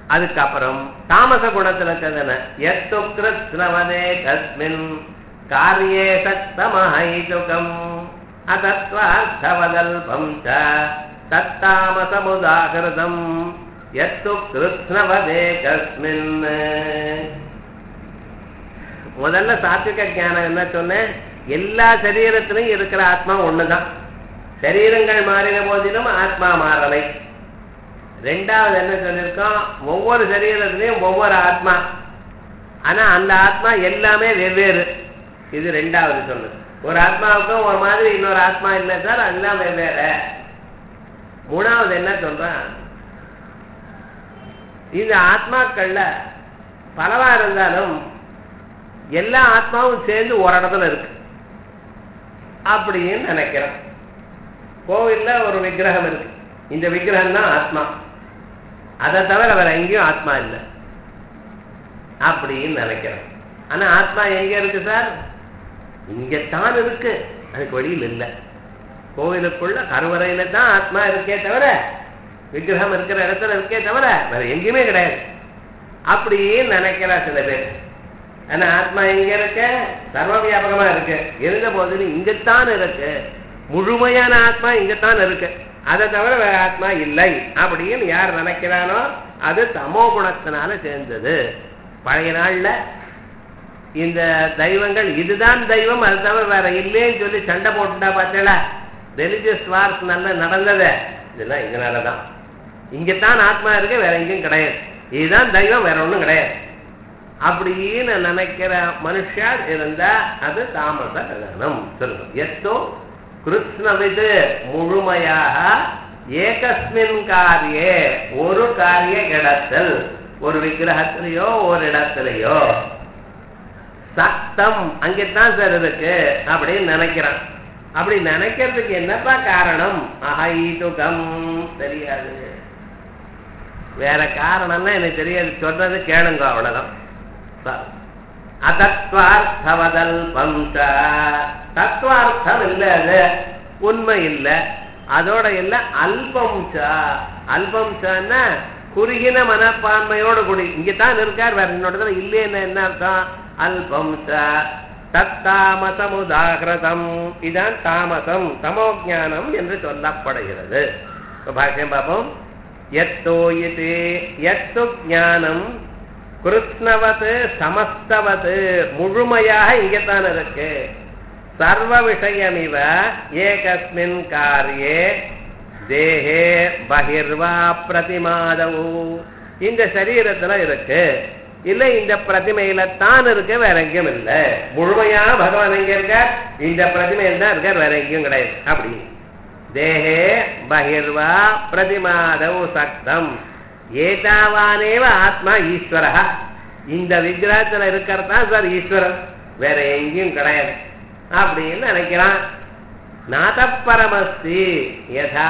அதுக்கப்புறம் தாமச குணத்துல இருக்கிறதுன எத்து கிருத்னவதே கஸ்மின் காரியே சக்தமஹைதுகம் அதத்வார்த்தவதல்பம் ச தத்தாமசமுதாகிருதம் எத்து கிருத்னவதே கஸ்மின் முதல்ல சாத்விக ஞானம் என்ன சொன்னேன் எல்லா சரீரத்திலும் இருக்கிற ஆத்மா ஒண்ணுதான் சரீரங்கள் மாறின போதிலும் ஆத்மா மாறலை ரெண்டாவது என்ன சொல்லியிருக்கோம் ஒவ்வொரு சரீரத்திலையும் ஒவ்வொரு ஆத்மா ஆனா அந்த ஆத்மா எல்லாமே வெவ்வேறு இது ரெண்டாவது சொல்லு ஒரு ஆத்மாவுக்கும் ஒரு மாதிரி இன்னொரு ஆத்மா இல்லை சார் அதெல்லாம் வெவ்வேறு மூணாவது என்ன சொல்றான் இந்த ஆத்மாக்கள்ல பலவா இருந்தாலும் எல்லா ஆத்மாவும் சேர்ந்து ஒரு இடத்துல இருக்கு அப்படின்னு நினைக்கிறேன் கோவில்ல ஒரு விக்கிரகம் இருக்கு இந்த விக்கிரகம் தான் ஆத்மா அதை தவிர வேற எங்கேயும் ஆத்மா இல்லை அப்படின்னு நினைக்கிறேன் ஆனா ஆத்மா எங்க இருக்கு சார் இங்கத்தான் இருக்கு அதுக்கு வழியில் இல்லை கோவிலுக்குள்ள கருவறையில தான் ஆத்மா இருக்கே தவிர விக்கிரகம் இருக்கிற இடத்துல இருக்கே தவிர வேற எங்கேயுமே கிடையாது அப்படின்னு நினைக்கிறா சில பேர் ஆனா ஆத்மா எங்க இருக்க சர்வ வியாபகமா இருக்கு இருந்த போதிலும் இங்கத்தான் இருக்கு முழுமையான ஆத்மா இங்கத்தான் இருக்கு அதை தவிர வேற ஆத்மா இல்லை அப்படின்னு யார் நினைக்கிறானோ அது தமோ குணத்தினால சேர்ந்தது பழைய நாள்ல இந்த தெய்வங்கள் இதுதான் தெய்வம் அது தவிர வேற இல்லைன்னு சொல்லி சண்டை போட்டுட்டா பார்த்தீங்களா ரிலிஜியஸ் வார்ஸ் நல்லா நடந்தது இதெல்லாம் இதனாலதான் இங்கத்தான் ஆத்மா இருக்கு வேற எங்கேயும் கிடையாது இதுதான் தெய்வம் வேற ஒண்ணும் கிடையாது அப்படின்னு நினைக்கிற மனுஷால் இருந்தா அது தாமச கலனம் சொல்லுங்க எத்தோ கிருஷ்ணவிது முழுமையாக ஏகஸ்மின் காரியே ஒரு காரிய இடத்தில் ஒரு விக்கிரகத்திலேயோ ஒரு இடத்திலேயோ சத்தம் அங்கத்தான் சார் இருக்கு அப்படின்னு நினைக்கிறான் அப்படி நினைக்கிறதுக்கு என்னப்பா காரணம் அஹைதுகம் தெரியாது வேற காரணம்னா எனக்கு தெரியாது சொல்றது கேளுங்க அவ்வளவுதான் அதத்வார்த்தவதல் பம்ச தத்துவார்த்தம் இல்ல அது உண்மை இல்ல அதோட இல்ல அல்பம்ச அல்பம்சன்னா குறுகின மனப்பான்மையோடு கூடி இங்கதான் இருக்கார் வேற என்னோட இல்லைன்னு என்ன அர்த்தம் அல்பம்ச தத்தாமசமுதாகிருதம் இதான் தாமசம் தமோஜானம் என்று சொல்லப்படுகிறது பாஷ்யம் பார்ப்போம் எத்தோ இது எத்து ஞானம் கிருஷ்ணவத் சமஸ்தவத் முழுமையாக இங்கத்தான் இருக்கு சர்வ விஷயமிவ ஏகஸ்மின் காரியே தேகே பகிர்வா பிரதிமாதவு இந்த சரீரத்துல இருக்கு இல்ல இந்த பிரதிமையில தான் இருக்கு வேற எங்கேயும் இல்ல முழுமையா பகவான் எங்க இருக்கார் இந்த பிரதிமையில் தான் இருக்கார் வேற எங்கேயும் கிடையாது அப்படி தேகே பகிர்வா பிரதிமாதவு சக்தம் ஏதாவானேவ ஆத்மா ஈஸ்வர இந்த விக்கிரகத்துல இருக்கிறதா சார் ஈஸ்வரன் வேற எங்கேயும் கிடையாது அப்படின்னு நினைக்கிறான் நாதப்பரமஸ்தி யதா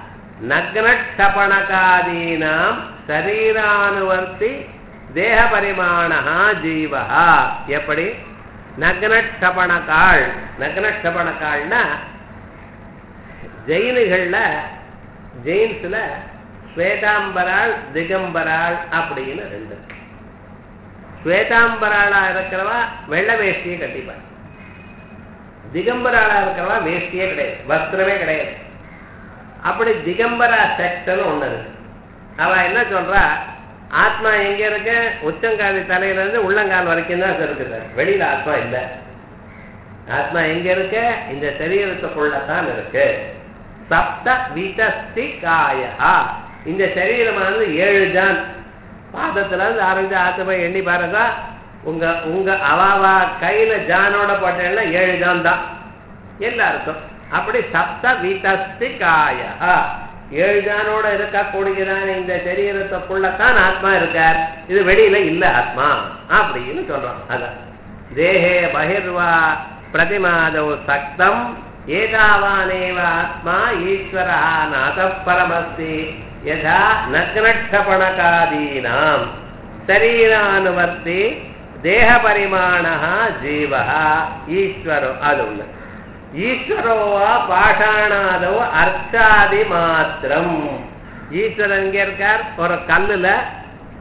நக்னட்சபணகாதீனாம் சரீரானுவர்த்தி தேக பரிமாணா ஜீவா எப்படி நக்னட்சபணக்காள் நக்னட்சபணக்காள்னா ஜெயினுகள்ல ஜெயின்ஸ்ல ஸ்வேதாம்பராள் திகம்பராள் அப்படின்னு ரெண்டு ஸ்வேதாம்பராளா இருக்கிறவா வெள்ள வேஷ்டியை கட்டிப்பார் திகம்பராளா இருக்கிறவா வேஷ்டியே கிடையாது வஸ்திரமே கிடையாது அப்படி திகம்பரா செக்ஷன் ஒண்ணு இருக்கு அவ என்ன சொல்றா ஆத்மா எங்க இருக்கு உச்சங்கால் தலையில இருந்து உள்ளங்கால் வரைக்கும் தான் இருக்குது வெளியில ஆத்மா இல்லை ஆத்மா எங்க இருக்கு இந்த சரீரத்துக்குள்ளதான் இருக்கு சப்த விதஸ்தி காயா இந்த சரீரமானது ஏழு ஜான் பாதத்துல இருந்து ஆரம்பிச்சு ஆத்மா எண்ணி பாருங்க உங்க உங்க அவாவா கையில ஜானோட போட்டேன்னா ஏழு ஜான் தான் எல்லாருக்கும் அப்படி சப்த விதஸ்தி காயா ஏழு ஜானோட இருக்கக்கூடியதான இந்த சரீரத்துக்குள்ளத்தான் ஆத்மா இருக்கார் இது வெளியில இல்ல ஆத்மா அப்படின்னு சொல்றோம் அதான் தேகே பகிர்வா பிரதிமாதவ் சக்தம் ஏதாவானேவ ஆத்மா ஈஸ்வரா நாத பரமஸ்தி யதா நக்னட்சபணகாதீனாம் சரீரானுவர்த்தி தேக பரிமாண ஜீவ ஈஸ்வரோ அது ஒண்ணு ஈஸ்வரோவா பாஷாணாதோ அர்ச்சாதி மாத்திரம் ஈஸ்வரன் எங்க இருக்கார் ஒரு கல்லுல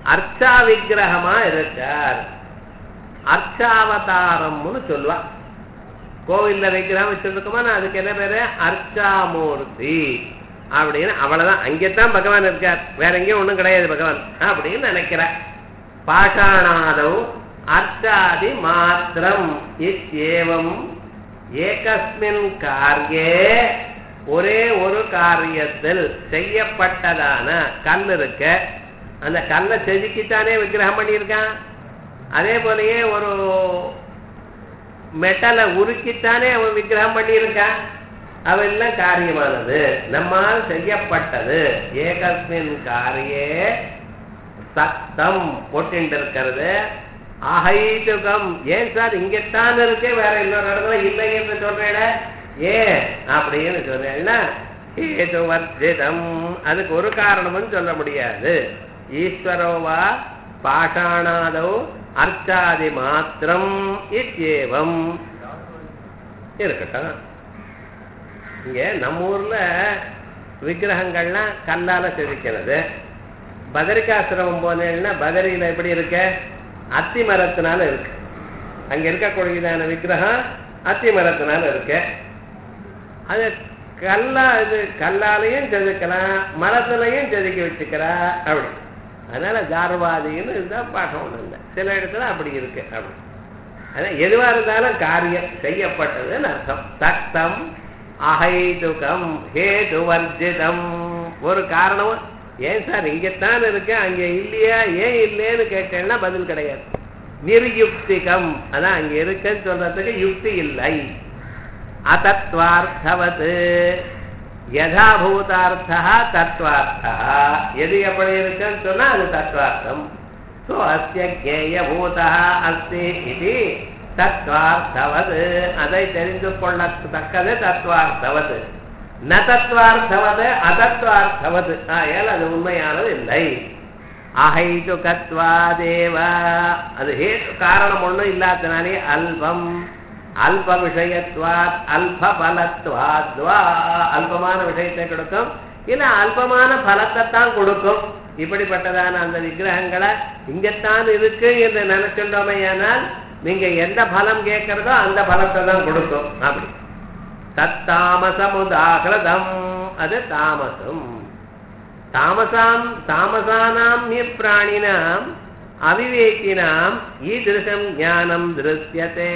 அர்ச்சா விக்கிரகமா இருக்கார் அர்ச்சாவதாரம்னு சொல்லுவா கோவில்ல விக்கிரகம் வச்சிருக்கோமா நான் அதுக்கு என்ன பேரு அர்ச்சாமூர்த்தி அப்படின்னு அவ்வளவுதான் அங்கேத்தான் பகவான் இருக்கார் வேற எங்கேயும் ஒண்ணும் கிடையாது பகவான் அப்படின்னு நினைக்கிறேன் பாஷாணாதவ் அர்ச்சாதி மாத்திரம் இத்யேவம் ஏகஸ்மின் காரியே ஒரே ஒரு காரியத்தில் செய்யப்பட்டதான கல் இருக்க அந்த கல்லை செதுக்கித்தானே விக்கிரகம் பண்ணியிருக்கான் அதே போலயே ஒரு மெட்டலை உருக்கித்தானே அவன் விக்கிரகம் பண்ணியிருக்கான் அவெல்லாம் காரியமானது நம்மால் செய்யப்பட்டது ஏகஸ்மின் காரியே சத்தம் போட்டு இருக்கிறது அகைதுகம் ஏன் சார் இங்கத்தான் இருக்கு வேற இன்னொரு இடத்துல இல்லை என்று சொல்றேன் ஏன் அப்படின்னு சொல்றேன்னா ஹேது வர்ஜிதம் அதுக்கு ஒரு காரணம்னு சொல்ல முடியாது ஈஸ்வரோவா பாஷாணாதோ அர்ச்சாதி மாத்திரம் இத்யேவம் இருக்கட்டும் இங்க நம்ம ஊர்ல விக்கிரகங்கள்லாம் கல்லால செதுக்கிறது பதரிகாசிரமம் போனேன்னா பதரியில எப்படி இருக்க அத்தி மரத்தினால இருக்கு அங்க இருக்கக்கூடியதான விக்கிரகம் அத்தி மரத்தினால இருக்கு அது கல்லா இது கல்லாலையும் செதுக்கலாம் மரத்துலையும் செதுக்கி வச்சுக்கிறா அப்படி அதனால ஜார்வாதின்னு இதுதான் பாடம் ஒண்ணு இல்லை சில இடத்துல அப்படி இருக்கு அப்படி அதான் எதுவா இருந்தாலும் காரியம் செய்யப்பட்டதுன்னு அர்த்தம் தக்தம் அகைதுகம் ஹேதுவர்ஜிதம் ஒரு காரணம் ஏன் சார் இங்கத்தான் இருக்கு அங்க இல்லையா ஏன் இல்லைன்னு கேட்டேன்னா பதில் கிடையாது நிர்யுக்திகம் அதான் அங்க இருக்குன்னு சொல்றதுக்கு யுக்தி இல்லை அதத்வார்த்தவத் யதாபூதார்த்தா தத்வார்த்தா எது எப்படி இருக்குன்னு சொன்னா அது தத்வார்த்தம் ஸோ அஸ்ய ஜேயபூதா அஸ்தி இது தத்வார்த்தவது அதை தெரிந்து கொள்ளத்தக்கது தத்வார்த்தவது ந தத்வார்த்தவது அதத்வார்த்தவது ஆயால் அது உண்மையானது இல்லை அஹைது கத்வாதேவ அது ஹேத்து காரணம் ஒன்றும் இல்லாதனாலே அல்பம் அல்ப விஷயத்வாத் அல்ப பலத்வாத்வா அல்பமான விஷயத்தை கொடுக்கும் இல்ல அல்பமான பலத்தை தான் கொடுக்கும் இப்படிப்பட்டதான அந்த விக்கிரகங்களை இங்கத்தான் இருக்கு என்று நினைச்சுட்டோமையானால் நீங்க எந்த பலம் கேட்கறதோ அந்த பலத்தை தான் கொடுக்கும் அப்படி தத்தாமசமுதாகிருதம் அது தாமசம் தாமசாம் தாமசானாம் ஹி பிராணினாம் அவிவேக்கினாம் ஈதிருஷம் ஞானம் திருஷ்யத்தே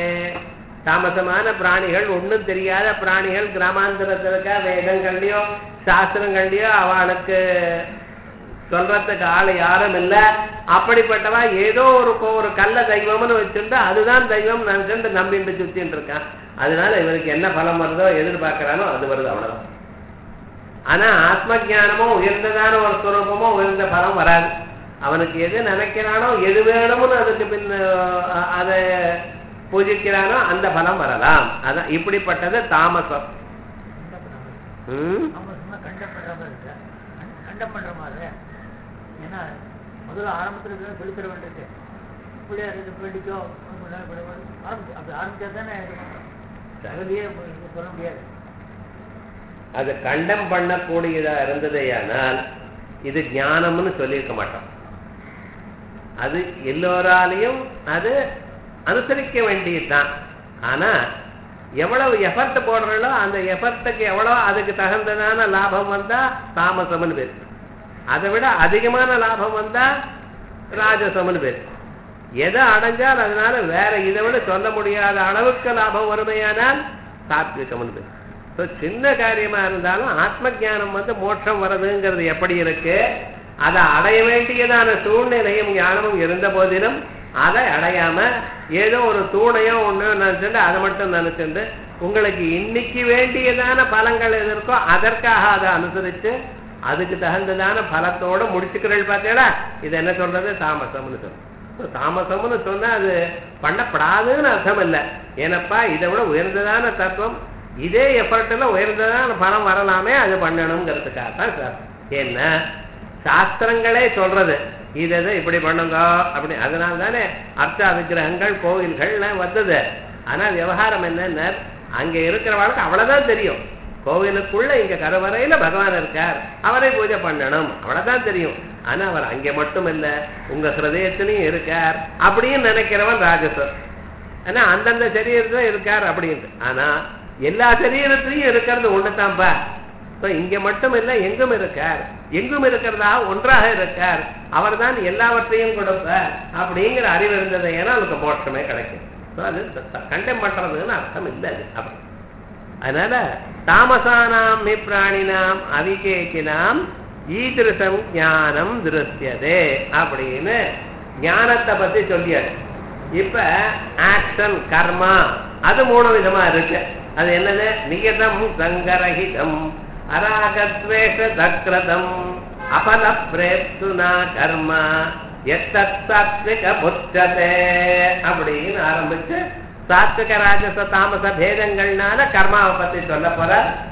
தாமசமான பிராணிகள் ஒண்ணும் தெரியாத பிராணிகள் கிராமாந்தரத்தில் இருக்க வேதங்கள்லயோ சாஸ்திரங்கள்லயோ அவளுக்கு சொல்றதுக்கு ஆள் யாரும் இல்ல அப்படிப்பட்டவா ஏதோ ஒரு கோ- ஒரு கல்ல தெய்வம்னு வச்சுட்டு அதுதான் தெய்வம் நினைச்சுட்டு நம்பிட்டு சுத்தின்னு இருக்கான் அதனால இவருக்கு என்ன பலம் வருதோ எதிர்பார்க்கறானோ அது வருது அவ்வளவுதான் ஆனா ஆத்ம ஞானமோ உயர்ந்ததான ஒரு ஸ்வரூபமோ உயர்ந்த பலம் வராது அவனுக்கு எது நினைக்கிறானோ எது வேணும்னு அதுக்கு பின் அஹ், அதை பூஜிக்கிறானோ அந்த பலம் வரலாம் அதான் இப்படிப்பட்டது தாமசம் ம்? அவங்க சும்மா கண்டம் பண்ற மாதிரி இருக்கு கண்- கண்டம் பண்ற மாதிரி ஏன்னா முதல்ல ஆரம்பத்துல இருக்கிறத சொல்லி தர வேண்டியிருக்கு பிள்ளையார் இது வேண்டிக்கோ ஆரம்பிச்சு அப்படி ஆரம்பிச்சா தானே இது பண்ணணும். அதுலயே இது சொல்ல முடியாது அது கண்டம் பண்ணக்கூடியதா இருந்ததேயானால் இது ஞானம்னு சொல்லியிருக்க மாட்டோம் அது எல்லோராலையும் அது அனுசரிக்க வேண்டியதுதான் ஆனா எவ்வளவு எஃபர்ட் போடுறோ அந்த எஃபர்ட்டுக்கு எவ்வளவு அதுக்கு தகுந்ததான லாபம் வந்தா தாமசம்னு பேர் அதை விட அதிகமான லாபம் வந்தா ராஜசம்னு பேர் எதை அடைஞ்சால் அதனால வேற இதை விட சொல்ல முடியாத அளவுக்கு லாபம் வறுமையானால் சாத்விகம்னு பேர் ஸோ சின்ன காரியமா இருந்தாலும் ஆத்ம ஞானம் வந்து மோட்சம் வர்றதுங்கிறது எப்படி இருக்கு அதை அடைய வேண்டியதான சூழ்நிலையும் ஞானமும் இருந்த போதிலும் அதை அடையாம ஏதோ ஒரு தூணையோ ஒண்ணு நினைச்சுட்டு அதை மட்டும் நினைச்சுட்டு உங்களுக்கு இன்னைக்கு வேண்டியதான பலங்கள் எது இருக்கோ அதற்காக அதை அனுசரிச்சு அதுக்கு தகுந்ததான பலத்தோட முடிச்சுக்கிறீர்கள் பார்த்தீங்களா இது என்ன சொல்றது தாமசம்னு சொல்றது So, தாமசம்னு சொன்னா அது பண்ணப்படாதுன்னு அர்த்தம் இல்லை ஏனப்பா இதை விட உயர்ந்ததான தத்துவம் இதே எஃபர்ட்ல உயர்ந்ததான பணம் வரலாமே அது பண்ணணுங்கிறதுக்காக தான் சார் என்ன சாஸ்திரங்களே சொல்றது இதை இதை இப்படி பண்ணுங்க அப்படி அதனால தானே அர்ச்சா விக்கிரகங்கள் கோவில்கள்லாம் வந்தது ஆனா விவகாரம் என்னன்னா அங்க இருக்கிறவளுக்கு அவ்வளவுதான் தெரியும் கோவிலுக்குள்ள இங்க கருவறையில பகவான் இருக்கார் அவரை பூஜை பண்ணணும் அவ்வளவுதான் தெரியும் ஆனா அவர் அங்க மட்டும் இல்ல உங்க ஹிருதயத்திலையும் இருக்கார் அப்படின்னு நினைக்கிறவன் ராஜசர் ஆனா அந்தந்த சரீரத்துல இருக்கார் அப்படின்னு ஆனா எல்லா சரீரத்திலையும் இருக்கிறது ஒண்ணுதான்பா So, இங்க மட்டும் இல்ல எங்கும் இருக்கார் எங்கும் இருக்கிறதா ஒன்றாக இருக்கார் அவர்தான் எல்லாவற்றையும் கொடுப்பார் அப்படிங்கிற அறிவு இருந்தது ஏன்னா அவனுக்கு மோட்சமே கிடைக்கும் So, அது கண்டம் பண்றதுன்னு அர்த்தம் இல்லை அது அப்படி அதனால தாமசானாம் நிப்ராணினாம் அவிகேகினாம் ஈதிருஷம் ஞானம் திருஷ்யதே அப்படின்னு ஞானத்தை பத்தி சொல்லியாச்சு இப்ப ஆக்ஷன் கர்மா அது மூணு விதமா இருக்கு அது என்னது நியதம் சங்கரஹிதம் அராகத்வேஷ தக்ரதம் அபல பிரேப்துனா கர்மா எத்தத் சாத்விக புத்ததே அப்படின்னு ஆரம்பிச்சு சாத்விக ராஜச தாமச பேதங்கள்னால கர்மாவை பத்தி சொல்ல போற